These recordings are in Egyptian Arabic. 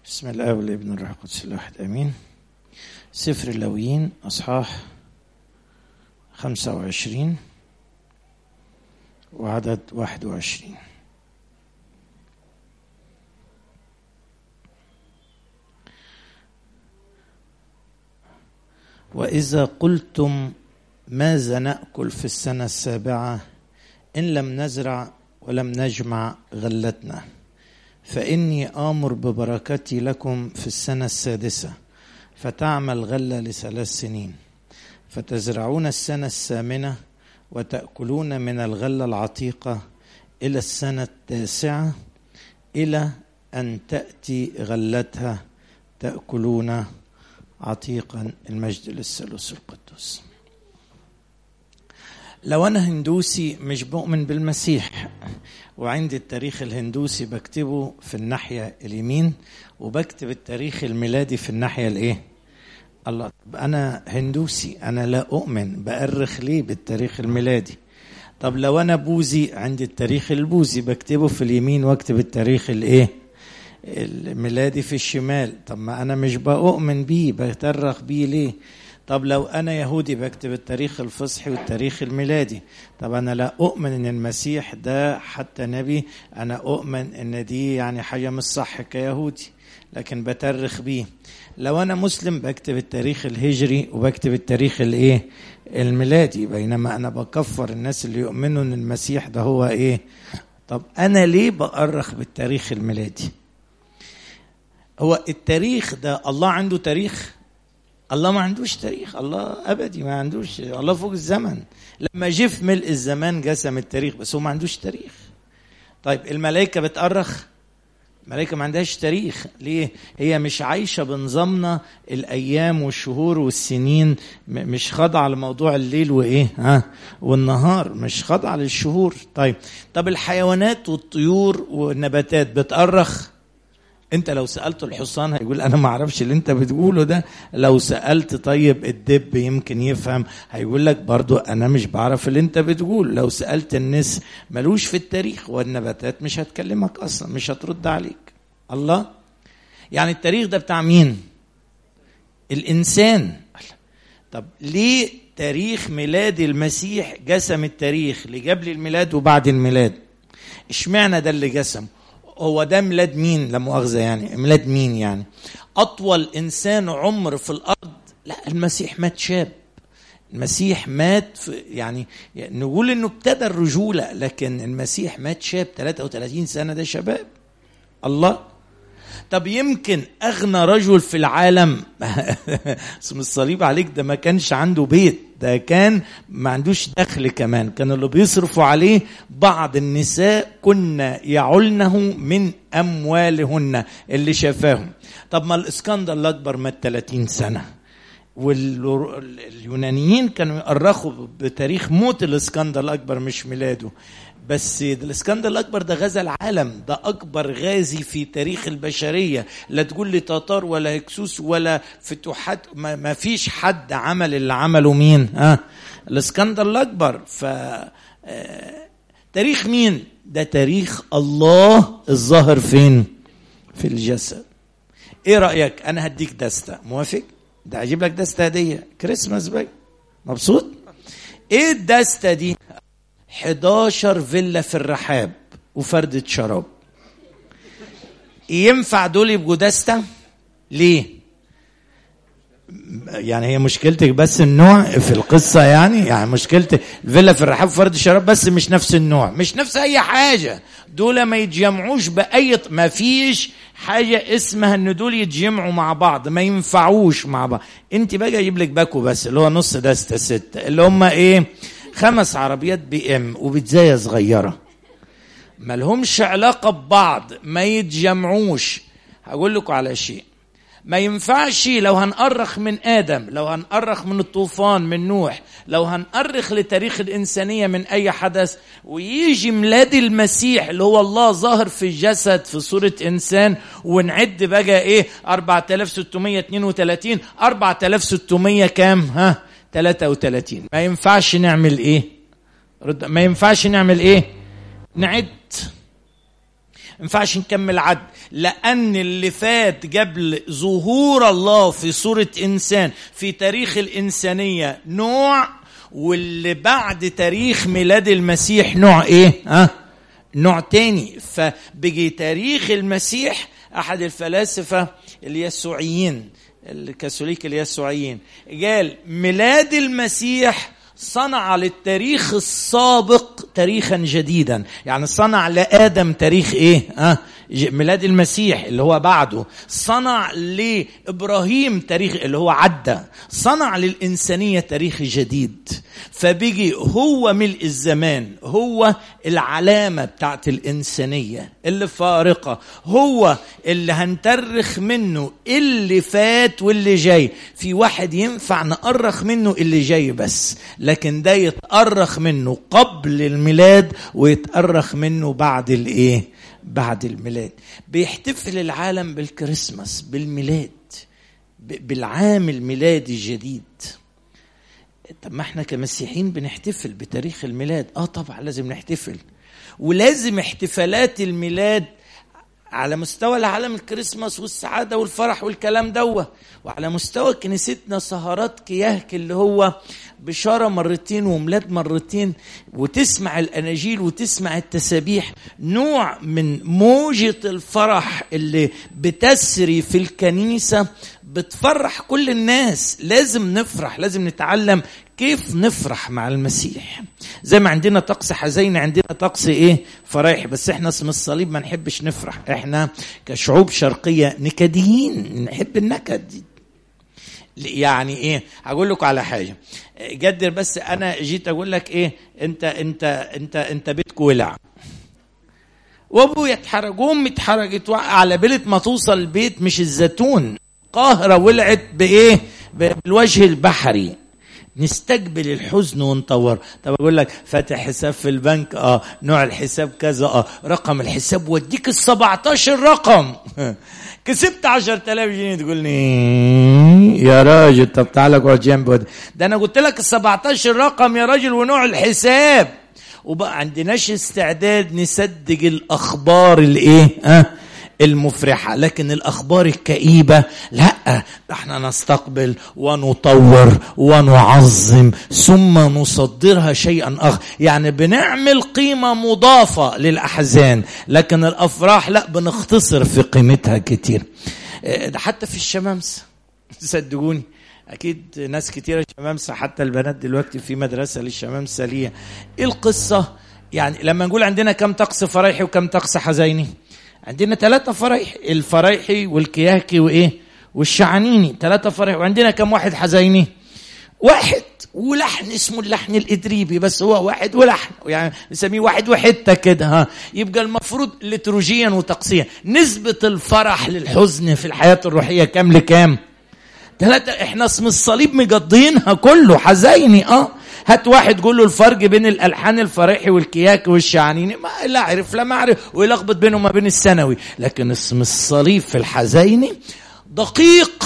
بسم الله والابن الروح القدس الواحد امين سفر اللويين اصحاح خمسة وعشرين وعدد واحد وعشرين وإذا قلتم ماذا نأكل في السنة السابعة إن لم نزرع ولم نجمع غلتنا فإني آمر ببركتي لكم في السنة السادسة فتعمل غلة لثلاث سنين فتزرعون السنة الثامنة وتأكلون من الغلة العتيقة إلى السنة التاسعة إلى أن تأتي غلتها تأكلون عتيقا المجد للثالوث القدوس لو أنا هندوسي مش بؤمن بالمسيح وعندي التاريخ الهندوسي بكتبه في الناحية اليمين وبكتب التاريخ الميلادي في الناحية الايه الله طب أنا هندوسي أنا لا أؤمن بأرخ ليه بالتاريخ الميلادي طب لو أنا بوذي عندي التاريخ البوذي بكتبه في اليمين واكتب التاريخ الايه الميلادي في الشمال طب ما أنا مش بؤمن بيه بترخ بيه ليه طب لو أنا يهودي بكتب التاريخ الفصحي والتاريخ الميلادي طب أنا لا أؤمن إن المسيح ده حتى نبي أنا أؤمن إن دي يعني حاجة مش صح كيهودي لكن بترخ بيه لو أنا مسلم بكتب التاريخ الهجري وبكتب التاريخ الإيه الميلادي بينما أنا بكفر الناس اللي يؤمنوا إن المسيح ده هو إيه طب أنا ليه بأرخ بالتاريخ الميلادي هو التاريخ ده الله عنده تاريخ الله ما عندوش تاريخ الله ابدي ما عندوش الله فوق الزمن لما جه في ملء الزمان جسم التاريخ بس هو ما عندوش تاريخ طيب الملائكه بتأرخ الملائكه ما عندهاش تاريخ ليه هي مش عايشه بنظامنا الايام والشهور والسنين مش خاضعه لموضوع الليل وايه ها والنهار مش خاضعه للشهور طيب طب الحيوانات والطيور والنباتات بتأرخ انت لو سالت الحصان هيقول انا ما اعرفش اللي انت بتقوله ده لو سالت طيب الدب يمكن يفهم هيقول لك برضو انا مش بعرف اللي انت بتقول لو سالت الناس ملوش في التاريخ والنباتات مش هتكلمك اصلا مش هترد عليك الله يعني التاريخ ده بتاع مين الانسان طب ليه تاريخ ميلاد المسيح جسم التاريخ اللي قبل الميلاد وبعد الميلاد اشمعنى ده اللي جسم هو ده ميلاد مين لا مؤاخذه يعني ميلاد مين يعني اطول انسان عمر في الارض لا المسيح مات شاب المسيح مات في يعني نقول انه ابتدى الرجوله لكن المسيح مات شاب 33 سنه ده شباب الله طب يمكن اغنى رجل في العالم اسم الصليب عليك ده ما كانش عنده بيت ده كان ما عندوش دخل كمان كان اللي بيصرفوا عليه بعض النساء كنا يعلنه من اموالهن اللي شافاهم طب ما الاسكندر الاكبر مات 30 سنه واليونانيين كانوا يؤرخوا بتاريخ موت الاسكندر الاكبر مش ميلاده بس الاسكندر الاكبر ده غزا العالم ده اكبر غازي في تاريخ البشريه لا تقول لي تتار ولا هكسوس ولا فتوحات ما, ما فيش حد عمل اللي عمله مين ها آه الاسكندر الاكبر ف آه تاريخ مين ده تاريخ الله الظاهر فين في الجسد ايه رايك انا هديك دستة موافق ده هجيب لك دستة هديه كريسماس بقى مبسوط ايه الدستة دي 11 فيلا في الرحاب وفردة شراب ينفع دول يبقوا دستة ليه يعني هي مشكلتك بس النوع في القصة يعني يعني مشكلتك الفيلا في الرحاب وفرد الشراب بس مش نفس النوع مش نفس أي حاجة دول ما يتجمعوش بأي ما فيش حاجة اسمها ان دول يتجمعوا مع بعض ما ينفعوش مع بعض انت بقى اجيب لك باكو بس اللي هو نص دستة ستة اللي هم ايه خمس عربيات بي ام وبتزاية صغيرة ملهمش علاقة ببعض ما يتجمعوش هقول لكم على شيء ما ينفعش لو هنأرخ من آدم لو هنأرخ من الطوفان من نوح لو هنأرخ لتاريخ الإنسانية من أي حدث ويجي ميلاد المسيح اللي هو الله ظاهر في الجسد في صورة إنسان ونعد بقى إيه 4632 4600 كام ها 33 ما ينفعش نعمل ايه رد ما ينفعش نعمل ايه نعد ينفعش نكمل عد لأن اللي فات قبل ظهور الله في صورة إنسان في تاريخ الإنسانية نوع واللي بعد تاريخ ميلاد المسيح نوع إيه؟ ها؟ نوع تاني فبيجي تاريخ المسيح أحد الفلاسفة اليسوعيين الكاثوليك اليسوعيين قال ميلاد المسيح صنع للتاريخ السابق تاريخا جديدا يعني صنع لآدم تاريخ ايه أه؟ ميلاد المسيح اللي هو بعده صنع لإبراهيم تاريخ اللي هو عدى صنع للإنسانية تاريخ جديد فبيجي هو ملء الزمان هو العلامة بتاعت الإنسانية اللي فارقة هو اللي هنترخ منه اللي فات واللي جاي في واحد ينفع نأرخ منه اللي جاي بس لكن ده يتأرخ منه قبل الميلاد ويتأرخ منه بعد الايه بعد الميلاد بيحتفل العالم بالكريسماس بالميلاد بالعام الميلادي الجديد طب ما احنا كمسيحيين بنحتفل بتاريخ الميلاد اه طبعا لازم نحتفل ولازم احتفالات الميلاد على مستوى العالم الكريسماس والسعادة والفرح والكلام دوه وعلى مستوى كنيستنا سهرات كياهك اللي هو بشارة مرتين وميلاد مرتين وتسمع الأناجيل وتسمع التسابيح نوع من موجة الفرح اللي بتسري في الكنيسة بتفرح كل الناس لازم نفرح لازم نتعلم كيف نفرح مع المسيح زي ما عندنا طقس حزين عندنا طقس ايه فرايح بس احنا اسم الصليب ما نحبش نفرح احنا كشعوب شرقية نكديين نحب النكد يعني ايه هقول لكم على حاجه جدر بس انا جيت اقول لك ايه انت انت انت انت بيتك ولع وابويا اتحرج وامي اتحرجت على بيلة ما توصل البيت مش الزيتون قاهرة ولعت بايه بالوجه البحري نستقبل الحزن ونطور طب اقول لك فاتح حساب في البنك اه نوع الحساب كذا اه رقم الحساب وديك ال 17 رقم كسبت 10000 جنيه تقول لي يا راجل طب تعالى اقعد جنبي ده انا قلت لك ال 17 رقم يا راجل ونوع الحساب وبقى عندناش استعداد نصدق الاخبار الايه ها أه؟ المفرحة لكن الأخبار الكئيبة لا احنا نستقبل ونطور ونعظم ثم نصدرها شيئا آخر يعني بنعمل قيمة مضافة للأحزان لكن الأفراح لا بنختصر في قيمتها كتير ده حتى في الشمامسة صدقوني اكيد ناس كتيره شمامسه حتى البنات دلوقتي في مدرسه للشمامسه ليه ايه القصه يعني لما نقول عندنا كم طقس فرايحي وكم طقس حزيني عندنا ثلاثة فرايح الفرايحي والكياكي وايه والشعنيني ثلاثة فرايح وعندنا كم واحد حزيني واحد ولحن اسمه اللحن الادريبي بس هو واحد ولحن يعني نسميه واحد وحته كده ها يبقى المفروض لتروجيا وطقسيا نسبه الفرح للحزن في الحياه الروحيه كام لكام؟ ثلاثة احنا اسم الصليب مقضينها كله حزيني اه هات واحد قول له الفرق بين الالحان الفريحي والكياكي والشعنيني ما لا اعرف لا ما اعرف ويلخبط بينهم ما بين الثانوي لكن اسم الصليب في الحزيني دقيق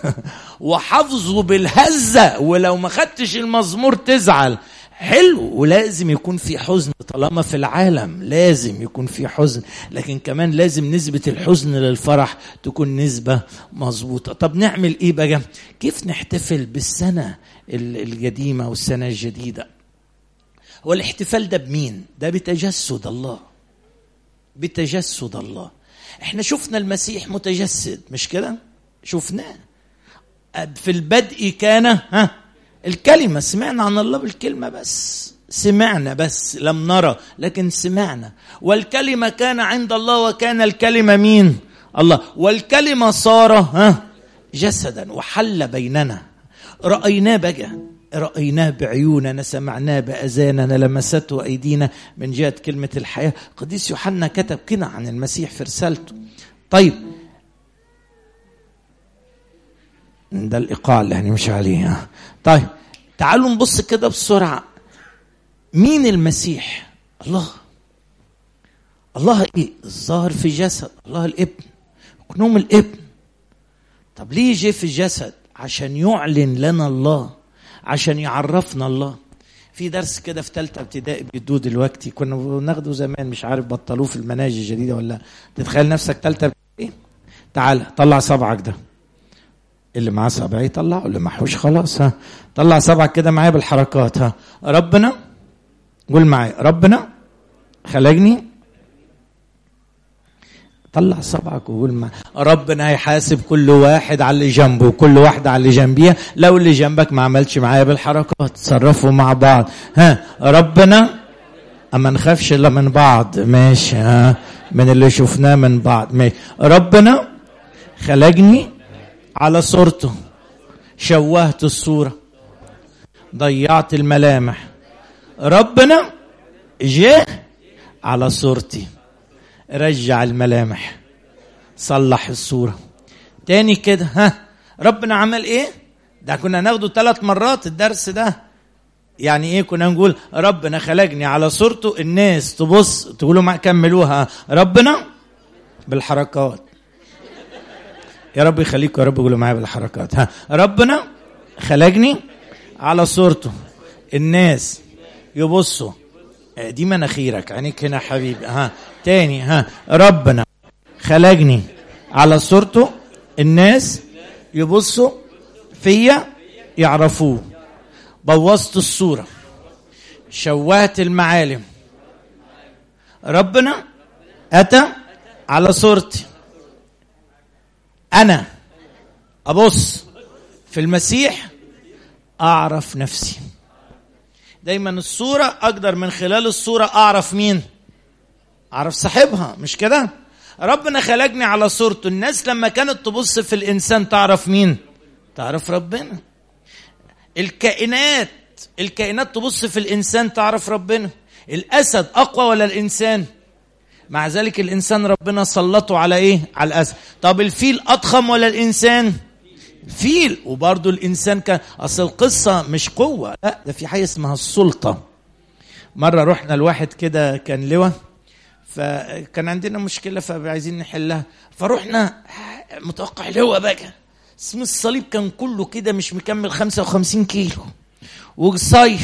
وحفظه بالهزه ولو ما خدتش المزمور تزعل حلو ولازم يكون في حزن طالما في العالم لازم يكون في حزن لكن كمان لازم نسبة الحزن للفرح تكون نسبة مظبوطة طب نعمل ايه بقى كيف نحتفل بالسنة القديمة والسنة الجديدة هو الاحتفال ده بمين ده بتجسد الله بتجسد الله احنا شفنا المسيح متجسد مش كده شفناه في البدء كان ها الكلمة سمعنا عن الله بالكلمة بس سمعنا بس لم نرى لكن سمعنا والكلمة كان عند الله وكان الكلمة مين الله والكلمة صار ها جسدا وحل بيننا رأيناه بقى رأيناه بعيوننا سمعناه بأذاننا لمسته أيدينا من جهة كلمة الحياة قديس يوحنا كتب كده عن المسيح في رسالته طيب ده الإيقاع اللي هنمشي عليه طيب تعالوا نبص كده بسرعة مين المسيح الله الله ايه الظاهر في جسد الله الابن كنوم الابن طب ليه جه في الجسد عشان يعلن لنا الله عشان يعرفنا الله في درس كده في ثالثه ابتدائي بيدوه دلوقتي كنا بناخده زمان مش عارف بطلوه في المناهج الجديده ولا تتخيل نفسك ثالثه ابتدائي تعال طلع صبعك ده اللي معاه صبع يطلع واللي معهوش خلاص ها طلع صبعك كده معايا بالحركات ها ربنا قول معايا ربنا خلقني طلع صبعك وقول ما ربنا هيحاسب كل واحد على اللي جنبه وكل واحدة على اللي جنبيها لو اللي جنبك ما عملش معايا بالحركات تصرفوا مع بعض ها ربنا اما نخافش الا من بعض ماشي ها من اللي شفناه من بعض ماشي ربنا خلقني على صورته شوهت الصورة ضيعت الملامح ربنا جه على صورتي رجع الملامح صلح الصورة تاني كده ها ربنا عمل ايه ده كنا ناخده ثلاث مرات الدرس ده يعني ايه كنا نقول ربنا خلقني على صورته الناس تبص تقولوا ما كملوها ربنا بالحركات يا رب يخليكم يا رب قولوا معايا بالحركات ها ربنا خلقني على صورته الناس يبصوا دي مناخيرك عينيك هنا حبيبي ها تاني ها ربنا خلقني على صورته الناس يبصوا فيا يعرفوه بوظت الصورة شوهت المعالم ربنا أتى على صورتي أنا أبص في المسيح أعرف نفسي دايما الصورة أقدر من خلال الصورة أعرف مين أعرف صاحبها مش كده ربنا خلقني على صورته الناس لما كانت تبص في الإنسان تعرف مين تعرف ربنا الكائنات الكائنات تبص في الإنسان تعرف ربنا الأسد أقوى ولا الإنسان مع ذلك الإنسان ربنا سلطه على إيه على الأسد طب الفيل أضخم ولا الإنسان فيل وبرضه الانسان كان اصل القصه مش قوه لا ده في حاجه اسمها السلطه مره رحنا لواحد كده كان لواء فكان عندنا مشكله فعايزين نحلها فرحنا متوقع لواء بقى اسم الصليب كان كله كده مش مكمل 55 كيلو وقصير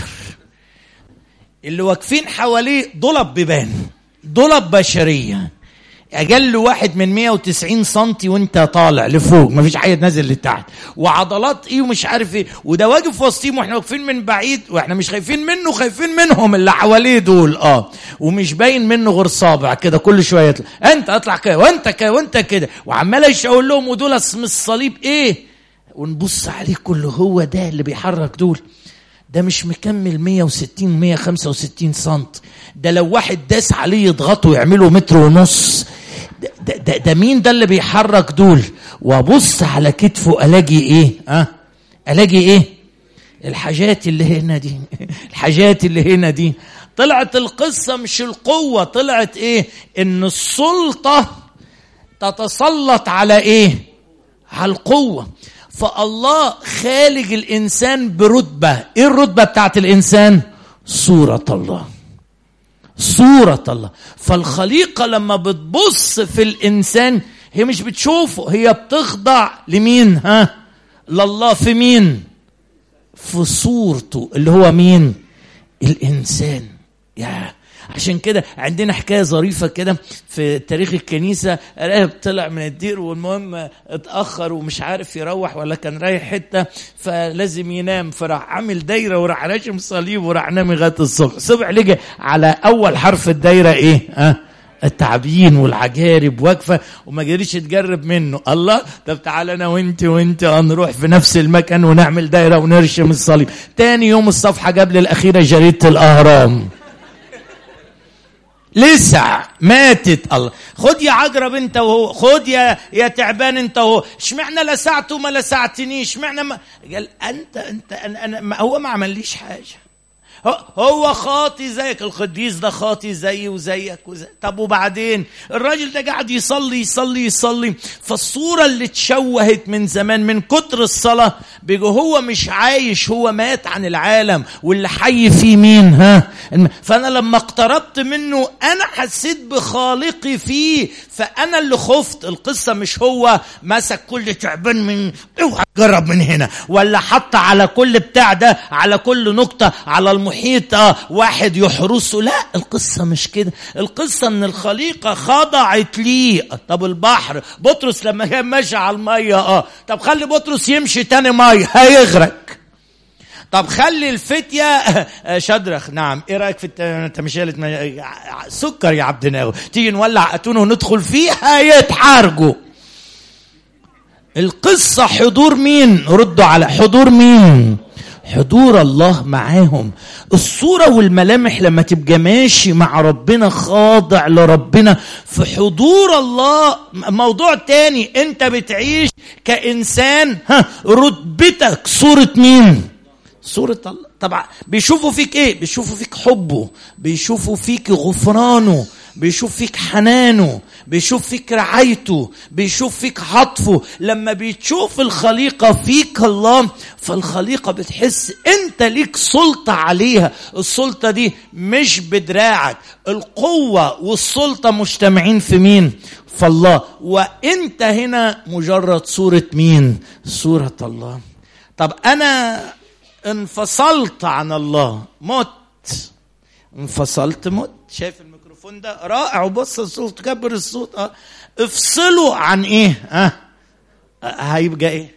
اللي واقفين حواليه ضلب بيبان ضلب بشريه اجل واحد من 190 سنتي وانت طالع لفوق مفيش حاجه نازل لتحت وعضلات ايه ومش عارف ايه وده واقف وسطيهم واحنا واقفين من بعيد واحنا مش خايفين منه خايفين منهم اللي حواليه دول اه ومش باين منه غير صابع كده كل شويه يطلع انت اطلع كده وانت كده وانت كده وعمال يشاور لهم ودول اسم الصليب ايه ونبص عليه كله هو ده اللي بيحرك دول ده مش مكمل 160 165 سنت ده لو واحد داس عليه يضغطه ويعمله متر ونص ده, ده, ده مين ده اللي بيحرك دول وابص على كتفه الاقي ايه ها أه؟ الاقي ايه الحاجات اللي هنا دي الحاجات اللي هنا دي طلعت القصه مش القوه طلعت ايه ان السلطه تتسلط على ايه على القوه فالله خالق الانسان برتبه ايه الرتبه بتاعت الانسان صوره الله صورة الله فالخليقة لما بتبص في الإنسان هي مش بتشوفه هي بتخضع لمين ها لله في مين في صورته اللي هو مين الإنسان يا عشان كده عندنا حكايه ظريفه كده في تاريخ الكنيسه راهب طلع من الدير والمهم اتاخر ومش عارف يروح ولا كان رايح حته فلازم ينام فراح عامل دايره وراح راشم صليب وراح نام لغايه الصبح صبح لقى على اول حرف الدايره ايه ها أه؟ التعبين والعجارب واقفه وما جريش تجرب منه الله طب تعالى انا وانت وانت نروح في نفس المكان ونعمل دايره ونرشم الصليب تاني يوم الصفحه قبل الاخيره جريده الاهرام لسع ماتت الله خد يا عجرب انت وهو خد يا يا تعبان انت وهو اشمعنى لسعته وما لسعتنيش اشمعنى ما قال انت انت أنا, أنا ما هو ما عمليش حاجه هو خاطي زيك القديس ده خاطي زي وزيك وزي طب وبعدين الراجل ده قاعد يصلي يصلي يصلي فالصورة اللي اتشوهت من زمان من كتر الصلاة بيجي هو مش عايش هو مات عن العالم واللي حي فيه مين ها فانا لما اقتربت منه انا حسيت بخالقي فيه فانا اللي خفت القصه مش هو مسك كل تعبان من اوعى تجرب من هنا ولا حط على كل بتاع ده على كل نقطه على المحيط اه واحد يحرسه لا القصه مش كده القصه ان الخليقه خضعت ليه طب البحر بطرس لما كان ماشي على الميه اه طب خلي بطرس يمشي تاني ميه هيغرق طب خلي الفتية شدرخ نعم ايه رايك في التمشيلة سكر يا عبد ناوي تيجي نولع اتون وندخل فيها يتحارجوا القصة حضور مين ردوا على حضور مين حضور الله معاهم الصورة والملامح لما تبقى ماشي مع ربنا خاضع لربنا في حضور الله موضوع تاني انت بتعيش كإنسان ها رتبتك صورة مين صورة الله طبعا بيشوفوا فيك ايه بيشوفوا فيك حبه بيشوفوا فيك غفرانه بيشوف فيك حنانه بيشوف فيك رعايته بيشوف فيك عطفه لما بتشوف الخليقة فيك الله فالخليقة بتحس انت ليك سلطة عليها السلطة دي مش بدراعك القوة والسلطة مجتمعين في مين فالله وانت هنا مجرد صورة مين صورة الله طب انا انفصلت عن الله مت انفصلت مت شايف الميكروفون ده رائع وبص الصوت كبر الصوت اه افصلوا عن ايه اه هيبقى ايه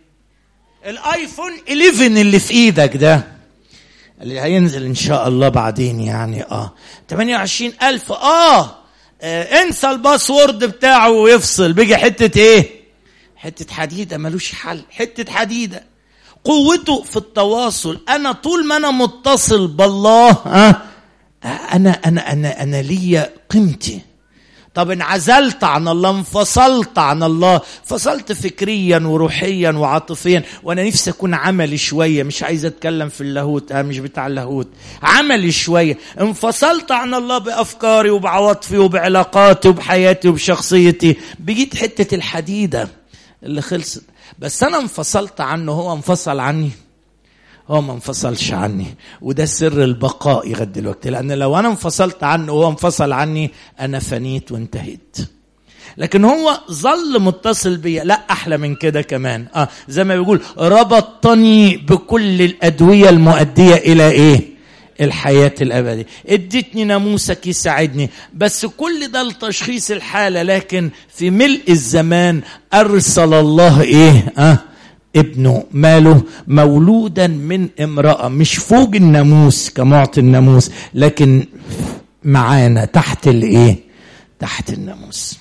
الايفون 11 اللي في ايدك ده اللي هينزل ان شاء الله بعدين يعني اه 28000 اه, آه انسى الباسورد بتاعه ويفصل بيجي حته ايه حته حديده ملوش حل حته حديده قوته في التواصل انا طول ما انا متصل بالله ها انا انا انا انا ليا قيمتي طب انعزلت عن الله انفصلت عن الله فصلت فكريا وروحيا وعاطفيا وانا نفسي اكون عملي شويه مش عايز اتكلم في اللاهوت اه مش بتاع اللاهوت عملي شويه انفصلت عن الله بافكاري وبعواطفي وبعلاقاتي وبحياتي وبشخصيتي بجيت حته الحديده اللي خلصت بس انا انفصلت عنه هو انفصل عني هو ما انفصلش عني وده سر البقاء لغايه دلوقتي لان لو انا انفصلت عنه وهو انفصل عني انا فنيت وانتهيت لكن هو ظل متصل بيا لا احلى من كده كمان اه زي ما بيقول ربطني بكل الادويه المؤديه الى ايه الحياة الأبدية ادتني ناموسك يساعدني بس كل ده لتشخيص الحالة لكن في ملء الزمان أرسل الله إيه أه ابنه ماله مولودا من امرأة مش فوق الناموس كمعطي الناموس لكن معانا تحت الايه تحت الناموس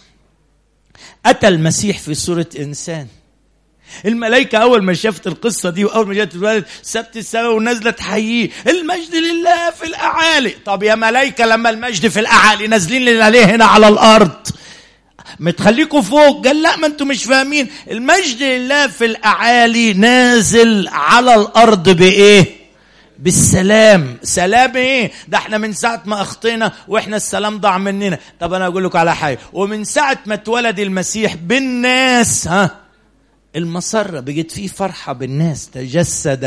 أتى المسيح في صورة إنسان الملائكة أول ما شافت القصة دي وأول ما جت الولد سبت السماء ونازلة تحييه المجد لله في الأعالي طب يا ملائكة لما المجد في الأعالي نازلين لنا ليه هنا على الأرض متخليكوا فوق قال لا ما انتم مش فاهمين المجد لله في الأعالي نازل على الأرض بإيه بالسلام سلام ايه ده احنا من ساعة ما اخطينا واحنا السلام ضاع مننا طب انا اقول لكم على حاجة ومن ساعة ما اتولد المسيح بالناس ها المسرة بقت فيه فرحة بالناس تجسد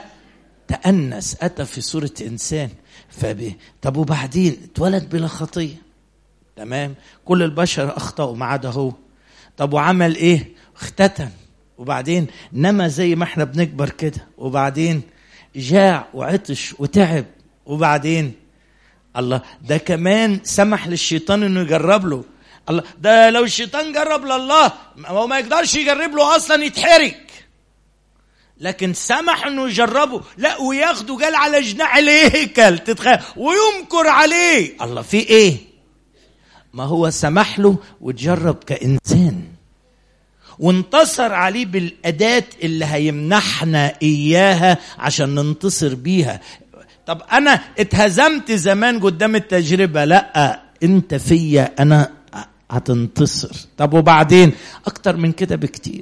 وتأنس أتى في صورة إنسان فبه طب وبعدين اتولد بلا خطية تمام كل البشر أخطأوا ما عدا هو طب وعمل إيه اختتن وبعدين نما زي ما احنا بنكبر كده وبعدين جاع وعطش وتعب وبعدين الله ده كمان سمح للشيطان انه يجرب له الله ده لو الشيطان جرب لله هو ما يقدرش يجرب له اصلا يتحرق لكن سمح انه يجربه لا وياخده قال على جناح الهيكل تتخيل ويمكر عليه الله في ايه ما هو سمح له وتجرب كانسان وانتصر عليه بالاداه اللي هيمنحنا اياها عشان ننتصر بيها طب انا اتهزمت زمان قدام التجربه لا انت فيا انا هتنتصر طب وبعدين اكتر من كده بكتير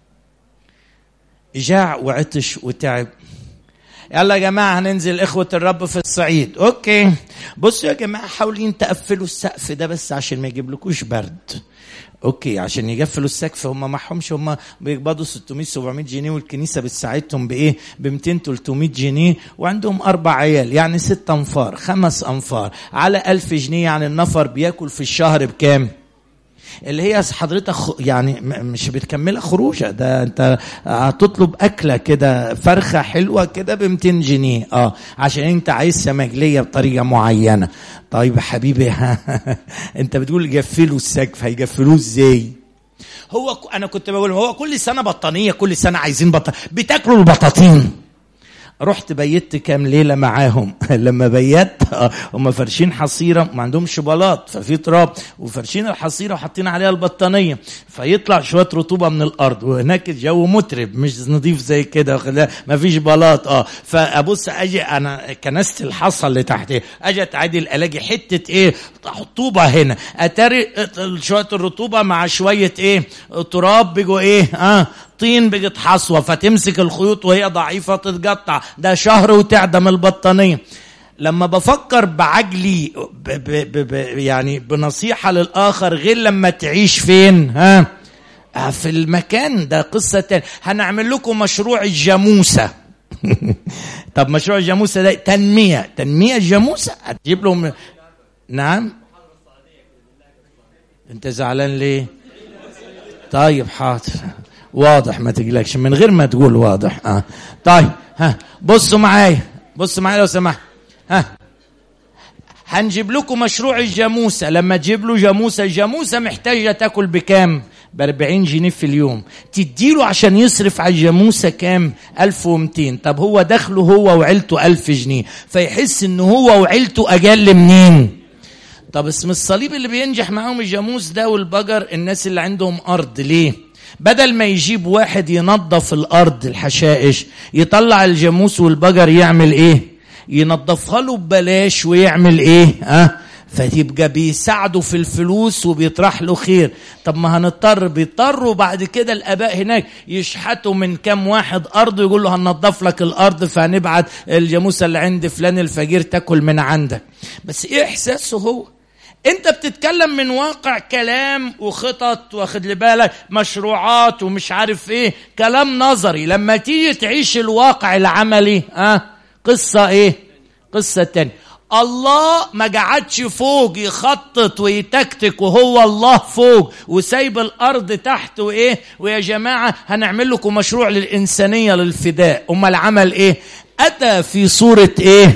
جاع وعطش وتعب يلا يا جماعة هننزل إخوة الرب في الصعيد أوكي بصوا يا جماعة حاولين تقفلوا السقف ده بس عشان ما يجيبلكوش برد اوكي عشان يقفلوا السقف هم معهمش هم بيقبضوا 600 700 جنيه والكنيسه بتساعدهم بايه ب 200 300 جنيه وعندهم اربع عيال يعني ست انفار خمس انفار على 1000 جنيه يعني النفر بياكل في الشهر بكام اللي هي حضرتك يعني مش بتكملها خروجه ده انت هتطلب اكله كده فرخه حلوه كده ب 200 جنيه اه عشان انت عايز سمجليه بطريقه معينه طيب يا حبيبي انت بتقول قفلوا السقف هيقفلوه ازاي هو انا كنت بقول هو كل سنه بطانيه كل سنه عايزين بطانيه بتاكلوا البطاطين رحت بيت كام ليله معاهم لما بيت هم فارشين حصيره ما عندهمش بلاط ففي تراب وفارشين الحصيره وحاطين عليها البطانيه فيطلع شويه رطوبه من الارض وهناك الجو مترب مش نظيف زي كده ما فيش بلاط اه فابص اجي انا كنست الحصى اللي تحت اجي اتعدل الاقي حته ايه طوبه هنا اتاري شويه الرطوبه مع شويه ايه تراب بيجوا ايه اه طين بقت حصوه فتمسك الخيوط وهي ضعيفه تتقطع ده شهر وتعدم البطانيه لما بفكر بعجلي ب ب ب يعني بنصيحه للاخر غير لما تعيش فين ها في المكان ده قصه تانية هنعمل لكم مشروع الجاموسه طب مشروع الجاموسه ده تنميه تنميه الجاموسه هتجيب لهم نعم انت زعلان ليه طيب حاضر واضح ما تقلقش من غير ما تقول واضح اه طيب ها بصوا معايا بصوا معايا لو سمحت ها هنجيب لكم مشروع الجاموسه لما تجيب له جاموسه الجاموسه محتاجه تاكل بكام ب 40 جنيه في اليوم تديله عشان يصرف على الجاموسه كام 1200 طب هو دخله هو وعيلته 1000 جنيه فيحس ان هو وعيلته اقل منين طب اسم الصليب اللي بينجح معاهم الجاموس ده والبقر الناس اللي عندهم ارض ليه بدل ما يجيب واحد ينظف الارض الحشائش يطلع الجاموس والبقر يعمل ايه ينظفها له ببلاش ويعمل ايه ها أه؟ فتبقى بيساعده في الفلوس وبيطرح له خير طب ما هنضطر بيضطروا بعد كده الاباء هناك يشحتوا من كام واحد ارض يقول له هننظف لك الارض فهنبعت الجاموسه اللي عند فلان الفقير تاكل من عندك بس ايه احساسه هو انت بتتكلم من واقع كلام وخطط واخد لي بالك مشروعات ومش عارف ايه كلام نظري لما تيجي تعيش الواقع العملي ها أه؟ قصه ايه قصه تانية الله ما قعدش فوق يخطط ويتكتك وهو الله فوق وسايب الارض تحت وايه ويا جماعه هنعمل لكم مشروع للانسانيه للفداء امال عمل ايه اتى في صوره ايه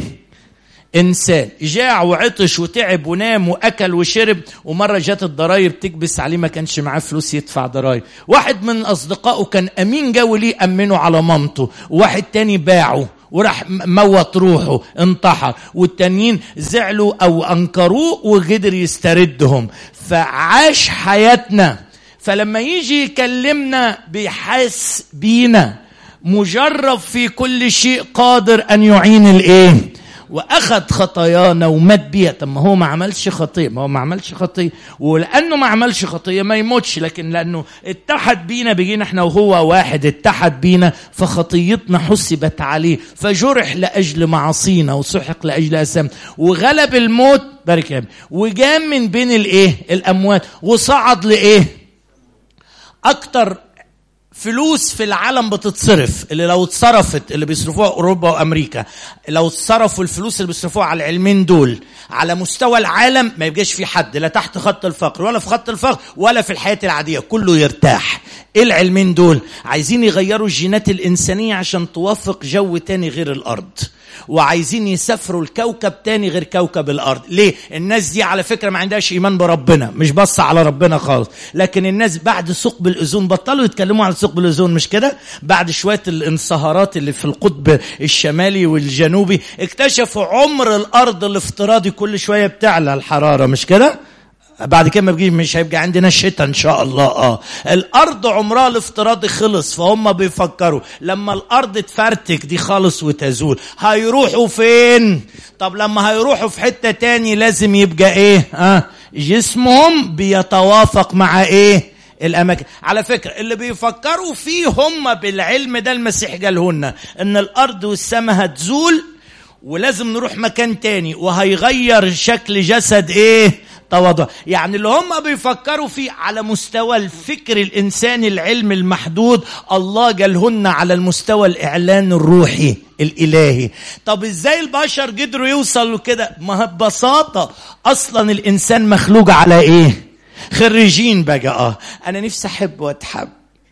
انسان جاع وعطش وتعب ونام واكل وشرب ومره جت الضرايب تكبس عليه ما كانش معاه فلوس يدفع ضرايب واحد من اصدقائه كان امين جو ليه امنه على مامته وواحد تاني باعه وراح موت روحه انتحر والتانيين زعلوا او انكروه وقدر يستردهم فعاش حياتنا فلما يجي يكلمنا بيحس بينا مجرب في كل شيء قادر ان يعين الايه واخذ خطايانا ومات بيها طب ما هو ما عملش خطيه ما هو ما عملش خطيه ولانه ما عملش خطيه ما يموتش لكن لانه اتحد بينا بيجينا احنا وهو واحد اتحد بينا فخطيتنا حسبت عليه فجرح لاجل معاصينا وسحق لاجل اسام وغلب الموت بارك يا وجام من بين الايه الاموات وصعد لايه اكتر فلوس في العالم بتتصرف اللي لو اتصرفت اللي بيصرفوها اوروبا وامريكا لو اتصرفوا الفلوس اللي بيصرفوها على العلمين دول على مستوى العالم ما يبقاش في حد لا تحت خط الفقر ولا في خط الفقر ولا في الحياه العاديه كله يرتاح ايه العلمين دول عايزين يغيروا الجينات الانسانيه عشان توافق جو تاني غير الارض وعايزين يسافروا الكوكب تاني غير كوكب الارض ليه الناس دي على فكره ما عندهاش ايمان بربنا مش بص على ربنا خالص لكن الناس بعد ثقب الاوزون بطلوا يتكلموا عن ثقب الاوزون مش كده بعد شويه الانصهارات اللي في القطب الشمالي والجنوبي اكتشفوا عمر الارض الافتراضي كل شويه بتعلى الحراره مش كده بعد كده ما بيجي مش هيبقى عندنا شتاء ان شاء الله اه الارض عمرها الافتراضي خلص فهم بيفكروا لما الارض تفرتك دي خالص وتزول هيروحوا فين طب لما هيروحوا في حته تاني لازم يبقى ايه اه جسمهم بيتوافق مع ايه الاماكن على فكره اللي بيفكروا فيه هم بالعلم ده المسيح قاله لنا ان الارض والسماء هتزول ولازم نروح مكان تاني وهيغير شكل جسد ايه تواضع يعني اللي هم بيفكروا فيه على مستوى الفكر الانساني العلم المحدود الله جالهن على المستوى الاعلان الروحي الالهي طب ازاي البشر قدروا يوصلوا كده ما ببساطه اصلا الانسان مخلوق على ايه خريجين بقى اه انا نفسي احب واتحب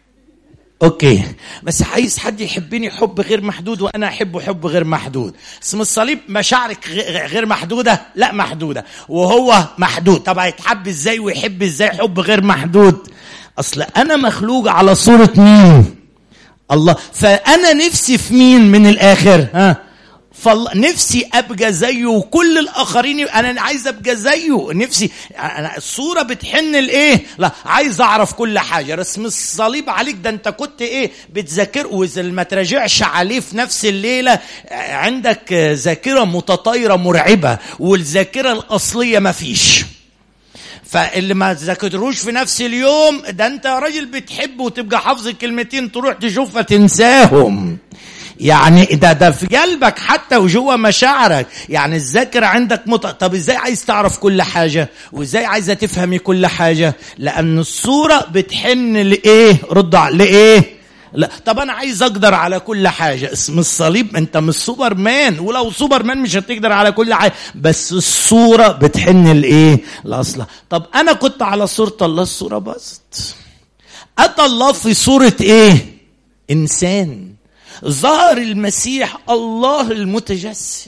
اوكي بس عايز حد يحبني حب غير محدود وانا احبه حب غير محدود اسم الصليب مشاعرك غير محدوده لا محدوده وهو محدود طب هيتحب ازاي ويحب ازاي حب غير محدود اصل انا مخلوق على صوره مين الله فانا نفسي في مين من الاخر ها فنفسي ابقى زيه وكل الاخرين انا عايز ابقى زيه نفسي أنا الصوره بتحن لايه لا عايز اعرف كل حاجه رسم الصليب عليك ده انت كنت ايه بتذاكر واذا ما تراجعش عليه في نفس الليله عندك ذاكره متطايره مرعبه والذاكره الاصليه ما فيش فاللي ما ذاكروش في نفس اليوم ده انت راجل بتحب وتبقى حافظ الكلمتين تروح تشوفها تنساهم يعني ده ده في قلبك حتى وجوه مشاعرك يعني الذاكره عندك مط... طب ازاي عايز تعرف كل حاجه وازاي عايزه تفهمي كل حاجه لان الصوره بتحن لايه رد لايه لا طب انا عايز اقدر على كل حاجه اسم الصليب انت مش سوبر مان ولو سوبر مان مش هتقدر على كل حاجه بس الصوره بتحن لايه لاصلها طب انا كنت على صوره الله الصوره باظت اتى الله في صوره ايه انسان ظهر المسيح الله المتجسد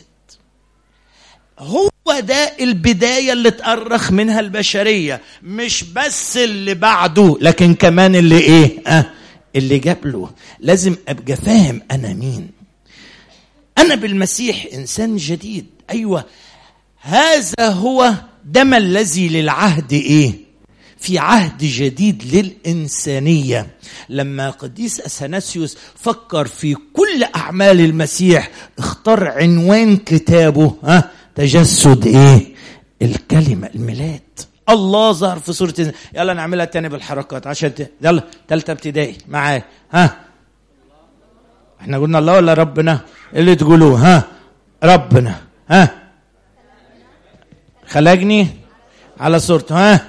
هو ده البدايه اللي تأرخ منها البشريه مش بس اللي بعده لكن كمان اللي ايه أه اللي جاب له لازم ابقى فاهم انا مين انا بالمسيح انسان جديد ايوه هذا هو دم الذي للعهد ايه في عهد جديد للإنسانية لما قديس أثناسيوس فكر في كل أعمال المسيح اختار عنوان كتابه ها تجسد إيه الكلمة الميلاد الله ظهر في صورة يلا نعملها تاني بالحركات عشان ت... يلا تالتة ابتدائي معايا ها احنا قلنا الله ولا ربنا اللي تقولوه ها ربنا ها خلقني على صورته ها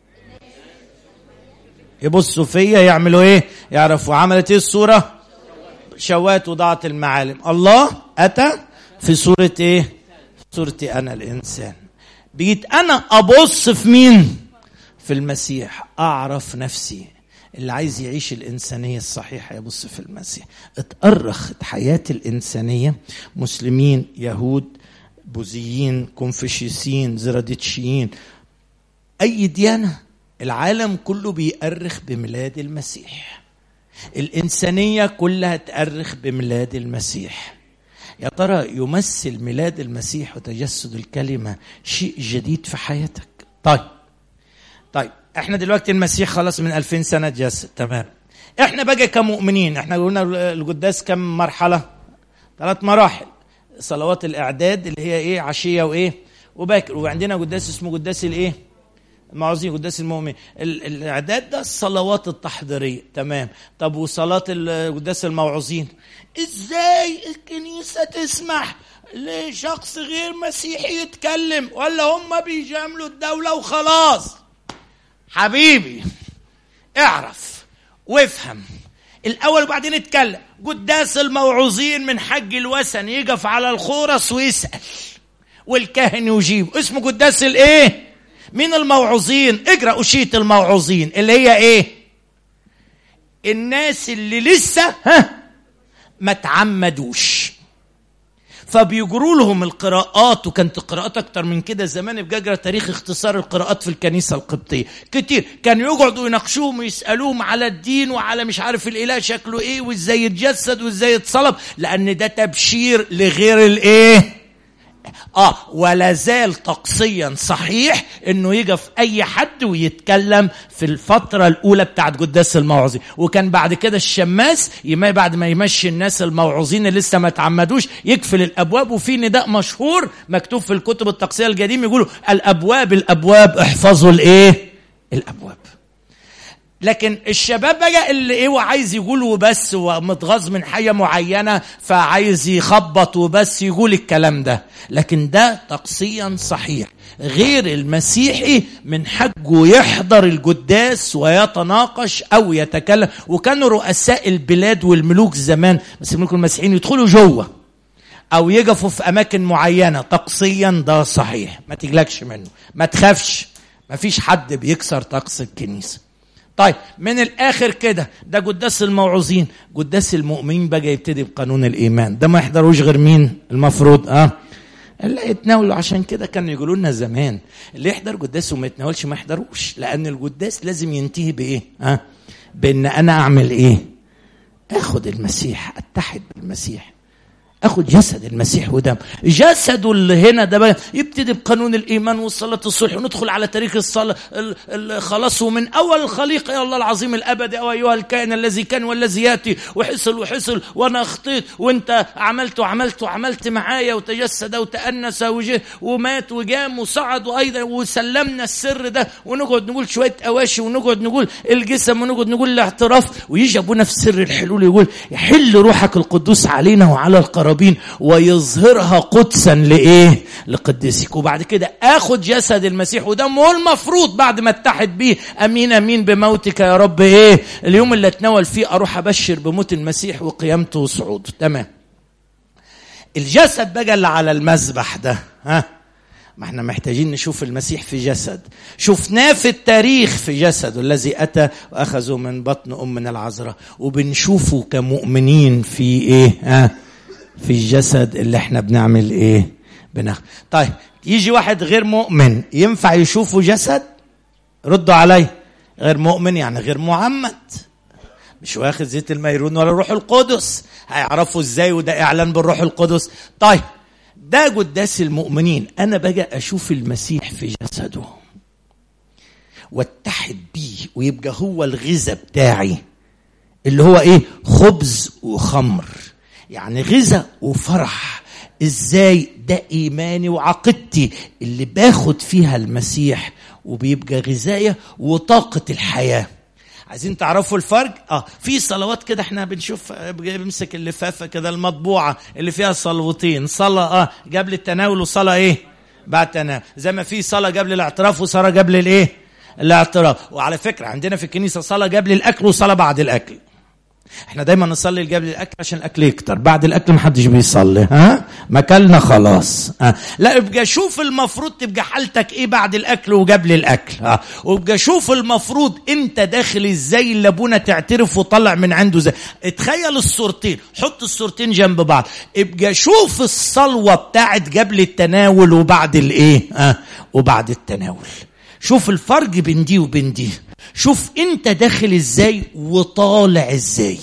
يبصوا فيا يعملوا ايه يعرفوا عملت ايه الصورة شوات وضعت المعالم الله اتى في صورة ايه صورتي انا الانسان بقيت انا ابص في مين في المسيح اعرف نفسي اللي عايز يعيش الإنسانية الصحيحة يبص في المسيح اتأرخت حياة الإنسانية مسلمين يهود بوذيين كونفوشيسيين زراديتشيين أي ديانة العالم كله بيأرخ بميلاد المسيح الإنسانية كلها تأرخ بميلاد المسيح يا ترى يمثل ميلاد المسيح وتجسد الكلمة شيء جديد في حياتك طيب طيب احنا دلوقتي المسيح خلاص من 2000 سنة تجسد تمام احنا بقى كمؤمنين احنا قلنا القداس كم مرحلة ثلاث مراحل صلوات الاعداد اللي هي ايه عشية وايه وباكر وعندنا قداس اسمه قداس الايه المعوزين قداس المؤمن الاعداد ده الصلوات التحضيريه تمام طب وصلاه قداس الموعوظين ازاي الكنيسه تسمح لشخص غير مسيحي يتكلم ولا هم بيجاملوا الدوله وخلاص حبيبي اعرف وافهم الاول وبعدين اتكلم قداس الموعوظين من حج الوثن يقف على الخورس ويسال والكاهن يجيب اسمه قداس الايه مين الموعوظين اقرا اشيه الموعوظين اللي هي ايه الناس اللي لسه ها ما تعمدوش فبيجروا لهم القراءات وكانت القراءات اكتر من كده زمان يبقى اقرا تاريخ اختصار القراءات في الكنيسه القبطيه كتير كانوا يقعدوا يناقشوهم ويسالوهم على الدين وعلى مش عارف الاله شكله ايه وازاي يتجسد وازاي يتصلب لان ده تبشير لغير الايه اه ولا زال طقسيا صحيح انه يقف اي حد ويتكلم في الفتره الاولى بتاعت قداس الموعظين وكان بعد كده الشماس يما بعد ما يمشي الناس الموعوظين اللي لسه ما تعمدوش يقفل الابواب وفي نداء مشهور مكتوب في الكتب الطقسيه القديم يقولوا الابواب الابواب احفظوا الايه الابواب لكن الشباب بقى اللي ايه وعايز يقول وبس ومتغاظ من حاجه معينه فعايز يخبط وبس يقول الكلام ده لكن ده تقصيا صحيح غير المسيحي من حقه يحضر القداس ويتناقش او يتكلم وكانوا رؤساء البلاد والملوك زمان بس الملوك المسيحيين يدخلوا جوه او يقفوا في اماكن معينه تقصيا ده صحيح ما تقلقش منه ما تخافش ما فيش حد بيكسر طقس الكنيسه طيب من الاخر كده ده قداس الموعوظين قداس المؤمنين بقى يبتدي بقانون الايمان ده ما يحضروش غير مين المفروض اه اللي يتناولوا عشان كده كانوا يقولوا لنا زمان اللي يحضر قداس وما يتناولش ما يحضروش لان القداس لازم ينتهي بايه اه بان انا اعمل ايه اخد المسيح اتحد بالمسيح اخد جسد المسيح ودم جسده اللي هنا ده بقى يبتدي بقانون الايمان والصلاه الصلح وندخل على تاريخ الصلاه خلاص ومن اول الخليقه يا الله العظيم الابدي او ايها الكائن الذي كان والذي ياتي وحصل وحصل وانا اخطيت وانت عملت وعملت وعملت معايا وتجسد وتانس وجه ومات وجام وصعد وايضا وسلمنا السر ده ونقعد نقول شويه اواشي ونقعد نقول الجسم ونقعد نقول الاعتراف ويجي ابونا في سر الحلول يقول يحل روحك القدوس علينا وعلى القرابين ويظهرها قدسا لايه لقدسك وبعد كده اخد جسد المسيح ودمه المفروض بعد ما اتحد بيه امين امين بموتك يا رب ايه اليوم اللي اتناول فيه اروح ابشر بموت المسيح وقيامته وصعوده تمام الجسد بقى اللي على المذبح ده ها ما احنا محتاجين نشوف المسيح في جسد شفناه في التاريخ في جسده الذي اتى واخذه من بطن امنا العذراء وبنشوفه كمؤمنين في ايه ها في الجسد اللي احنا بنعمل ايه بناخد طيب يجي واحد غير مؤمن ينفع يشوفه جسد ردوا علي غير مؤمن يعني غير معمد مش واخد زيت الميرون ولا الروح القدس هيعرفوا ازاي وده اعلان بالروح القدس طيب ده قداس المؤمنين انا بقى اشوف المسيح في جسده واتحد بيه ويبقى هو الغذاء بتاعي اللي هو ايه خبز وخمر يعني غذاء وفرح ازاي ده ايماني وعقيدتي اللي باخد فيها المسيح وبيبقى غذايا وطاقه الحياه عايزين تعرفوا الفرق اه في صلوات كده احنا بنشوف بمسك اللفافه كده المطبوعه اللي فيها صلوتين صلاه اه قبل التناول وصلاه ايه بعد التناول زي ما في صلاه قبل الاعتراف وصلاه قبل الايه الاعتراف وعلى فكره عندنا في الكنيسه صلاه قبل الاكل وصلاه بعد الاكل احنا دايما نصلي قبل الاكل عشان الاكل يكتر بعد الاكل ما حدش بيصلي ها ما كلنا خلاص ها لا ابقى شوف المفروض تبقى حالتك ايه بعد الاكل وقبل الاكل ها وابقى شوف المفروض انت داخل ازاي اللي ابونا تعترف وطلع من عنده ازاي اتخيل الصورتين حط الصورتين جنب بعض ابقى شوف الصلوه بتاعت قبل التناول وبعد الايه ها وبعد التناول شوف الفرق بين دي وبين دي شوف انت داخل ازاي وطالع ازاي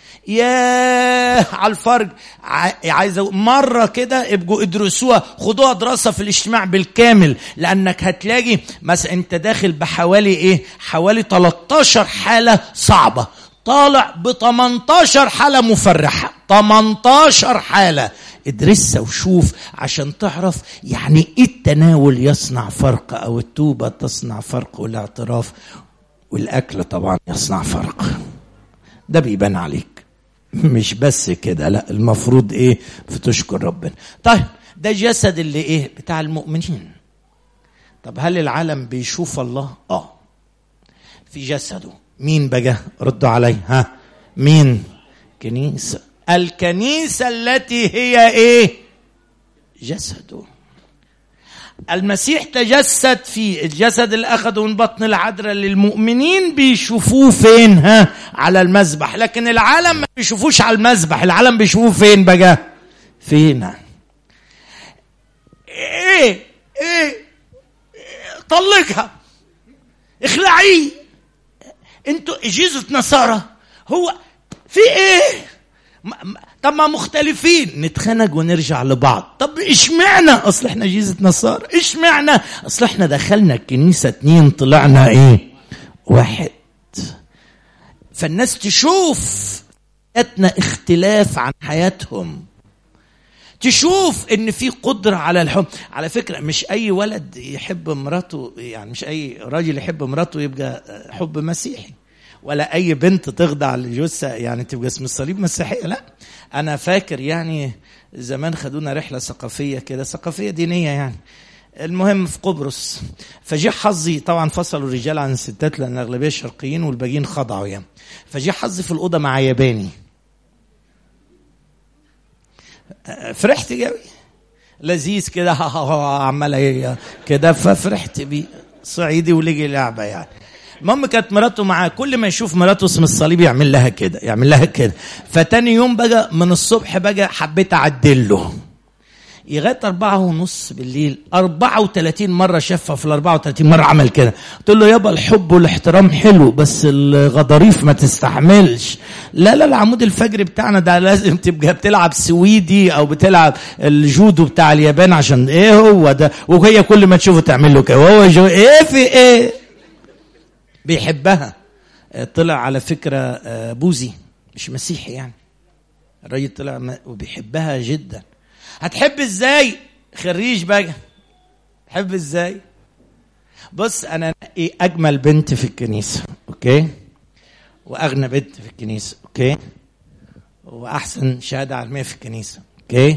ياه على الفرق عايز مره كده ابقوا ادرسوها خدوها دراسه في الاجتماع بالكامل لانك هتلاقي مثلا انت داخل بحوالي ايه حوالي 13 حاله صعبه طالع ب 18 حاله مفرحه 18 حاله ادرسها وشوف عشان تعرف يعني ايه التناول يصنع فرق او التوبه تصنع فرق والاعتراف والاكل طبعا يصنع فرق ده بيبان عليك مش بس كده لا المفروض ايه فتشكر ربنا طيب ده جسد اللي ايه بتاع المؤمنين طب هل العالم بيشوف الله اه في جسده مين بقى ردوا علي ها مين كنيسه الكنيسه التي هي ايه جسده المسيح تجسد في الجسد اللي اخذه من بطن العذراء للمؤمنين بيشوفوه فين ها على المذبح لكن العالم ما بيشوفوش على المذبح العالم بيشوفوه فين بقى فين ايه ايه طلقها اخلعيه انتوا جيزة نصارى هو في ايه طب ما مختلفين نتخانق ونرجع لبعض طب اشمعنى اصل احنا جيزة نصارى اشمعنى اصل احنا دخلنا الكنيسة اتنين طلعنا ايه واحد فالناس تشوف حياتنا اختلاف عن حياتهم تشوف ان في قدرة على الحب على فكرة مش اي ولد يحب مراته يعني مش اي راجل يحب مراته يبقى حب مسيحي ولا اي بنت تخضع لجثه يعني تبقى اسم الصليب مسيحيه لا انا فاكر يعني زمان خدونا رحله ثقافيه كده ثقافيه دينيه يعني المهم في قبرص فجي حظي طبعا فصلوا الرجال عن الستات لان الاغلبيه شرقيين والباقيين خضعوا يعني فجي حظي في الاوضه مع ياباني فرحت قوي لذيذ كده عمال كده ففرحت بيه صعيدي ولقي لعبه يعني المهم كانت مراته معاه كل ما يشوف مراته اسم الصليب يعمل لها كده يعمل لها كده فتاني يوم بقى من الصبح بقى حبيت اعدله لغايه أربعة ونص بالليل 34 مرة شافها في ال 34 مرة عمل كده قلت له يابا الحب والاحترام حلو بس الغضاريف ما تستحملش لا لا العمود الفجري بتاعنا ده لازم تبقى بتلعب سويدي أو بتلعب الجودو بتاع اليابان عشان إيه هو ده وهي كل ما تشوفه تعمل له كده وهو جو إيه في إيه بيحبها طلع على فكرة بوذي مش مسيحي يعني الراجل طلع وبيحبها جدا هتحب ازاي خريج بقى تحب ازاي بص انا ايه اجمل بنت في الكنيسه اوكي واغنى بنت في الكنيسه اوكي واحسن شهاده علميه في الكنيسه اوكي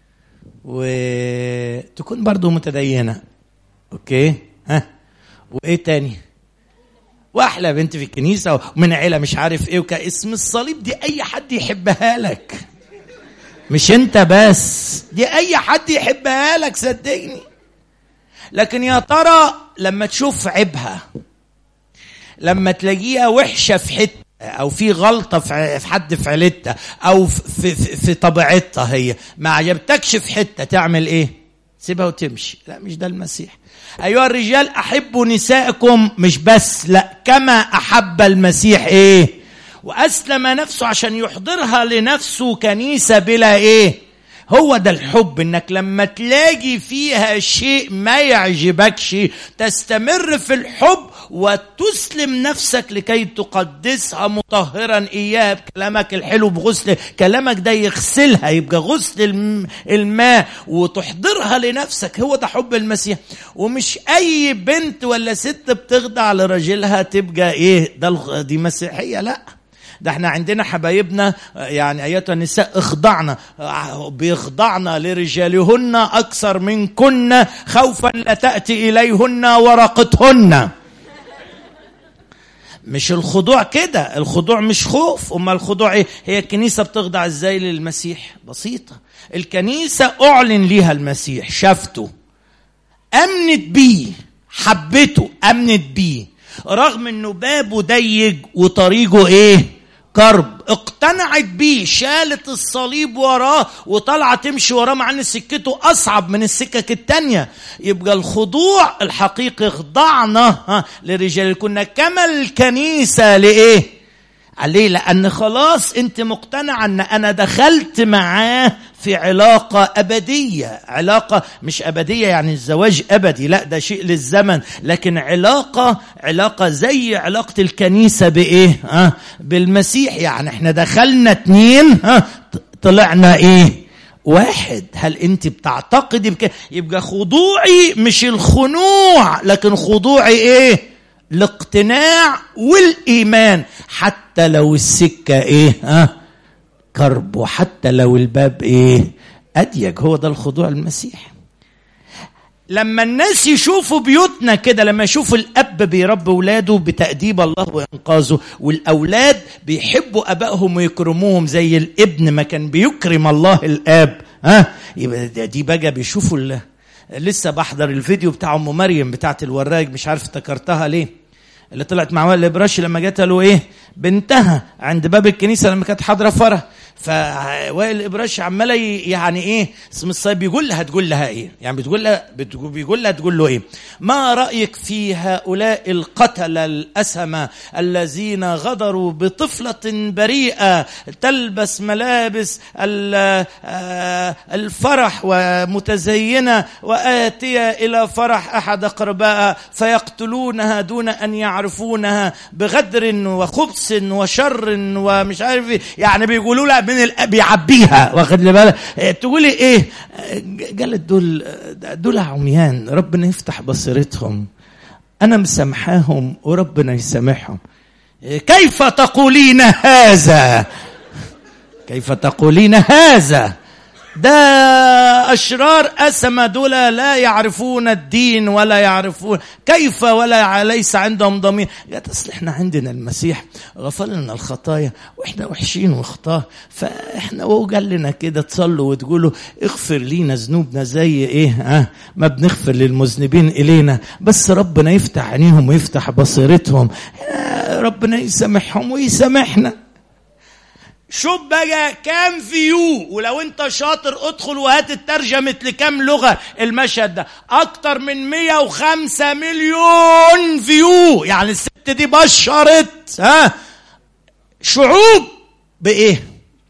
وتكون برضو متدينه اوكي ها وايه تاني واحلى بنت في الكنيسه ومن عيله مش عارف ايه وكاسم الصليب دي اي حد يحبها لك مش انت بس دي اي حد يحبها لك صدقني لكن يا ترى لما تشوف عيبها لما تلاقيها وحشه في حته او في غلطه في حد في عيلتها او في, في, في طبيعتها هي ما عجبتكش في حته تعمل ايه سيبها وتمشي لا مش ده المسيح ايها الرجال احبوا نسائكم مش بس لا كما احب المسيح ايه واسلم نفسه عشان يحضرها لنفسه كنيسه بلا ايه هو ده الحب انك لما تلاقي فيها شيء ما يعجبكش تستمر في الحب وتسلم نفسك لكي تقدسها مطهرا اياها بكلامك الحلو بغسل كلامك ده يغسلها يبقى غسل الماء وتحضرها لنفسك هو ده حب المسيح ومش اي بنت ولا ست بتخضع لراجلها تبقى ايه ده دي مسيحيه لا ده احنا عندنا حبايبنا يعني ايتها النساء اخضعنا بيخضعن لرجالهن اكثر منكن خوفا لا تاتي اليهن ورقتهن مش الخضوع كده الخضوع مش خوف اما الخضوع ايه هي الكنيسه بتخضع ازاي للمسيح بسيطه الكنيسه اعلن ليها المسيح شافته امنت بيه حبته امنت بيه رغم انه بابه ضيق وطريقه ايه كرب اقتنعت بيه شالت الصليب وراه وطالعه تمشي وراه مع ان سكته اصعب من السكك التانية يبقى الخضوع الحقيقي خضعنا لرجال كنا كما الكنيسه لايه عليه لان خلاص انت مقتنعه ان انا دخلت معاه في علاقه ابديه علاقه مش ابديه يعني الزواج ابدي لا ده شيء للزمن لكن علاقه علاقه زي علاقه الكنيسه بايه ها بالمسيح يعني احنا دخلنا اتنين ها طلعنا ايه واحد هل انت بتعتقدي بك يبقى خضوعي مش الخنوع لكن خضوعي ايه الاقتناع والايمان حتى لو السكه ايه ها كرب وحتى لو الباب ايه اضيق هو ده الخضوع المسيح لما الناس يشوفوا بيوتنا كده لما يشوفوا الاب بيربي اولاده بتاديب الله وانقاذه والاولاد بيحبوا ابائهم ويكرموهم زي الابن ما كان بيكرم الله الاب ها يبقى دي بقى بيشوفوا الله لسه بحضر الفيديو بتاع ام مريم بتاعت الوراق مش عارف افتكرتها ليه اللي طلعت مع وائل الابراشي لما جت له ايه بنتها عند باب الكنيسه لما كانت حاضره فرح فوائل الابراشي عماله يعني ايه اسم الصيب بيقول لها تقول لها ايه يعني بتقول لها بيقول لها تقول له ايه ما رايك في هؤلاء القتله الاسمه الذين غدروا بطفله بريئه تلبس ملابس الفرح ومتزينه واتيه الى فرح احد اقربائها فيقتلونها دون ان يعرفونها بغدر وخبث وشر ومش عارف ايه يعني بيقولوا لها من الاب بيعبيها واخد لي بالك تقولي ايه قالت دول دول عميان ربنا يفتح بصيرتهم انا مسامحاهم وربنا يسامحهم كيف تقولين هذا كيف تقولين هذا ده أشرار أسمى دول لا يعرفون الدين ولا يعرفون كيف ولا ليس عندهم ضمير يا أصل احنا عندنا المسيح غفر لنا الخطايا واحنا وحشين وخطاه فاحنا وهو قال لنا كده تصلوا وتقولوا اغفر لينا ذنوبنا زي ايه ها ما بنغفر للمذنبين الينا بس ربنا يفتح عينيهم ويفتح بصيرتهم ربنا يسامحهم ويسامحنا شوف بقى كام فيو ولو انت شاطر ادخل وهات الترجمة لكام لغة المشهد ده اكتر من 105 مليون فيو يعني الست دي بشرت ها شعوب بايه